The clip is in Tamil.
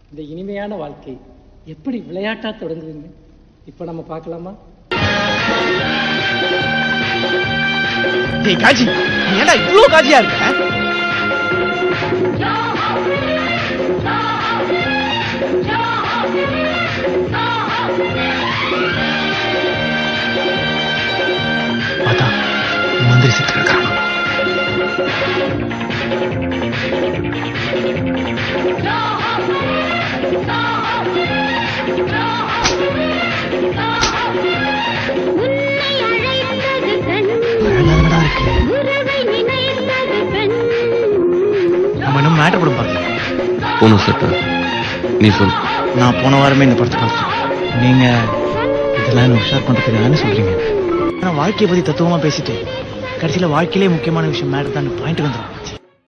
இந்த இனிமையான வாழ்க்கை எப்படி விளையாட்டா தொடங்குதுன்னு இப்ப நம்ம பார்க்கலாமா டேய் காஜி நீ ஏன்டா இவ்ளோ காஜியா இருக்க பார்த்தா மந்திரி சித்து இருக்கிறான் உன்னை அழைத்தது கண் வேண்டாம்டா இருக்கு உறவை நினைத்தது பெண் நம்ம இன்னும் மேட்டர் படம் பார்க்கல போகணும் சட்டா நீ சொல் நான் போன வாரமே இந்த படத்தை பார்த்தேன் நீங்க இதெல்லாம் என்ன உஷார் பண்றதுக்கு தானே சொல்றீங்க ஆனா வாழ்க்கையை பத்தி தத்துவமா பேசிட்டு கடைசியில வாழ்க்கையிலே முக்கியமான விஷயம் மேட்டர் தான் பாயிண்ட் வந்துடும்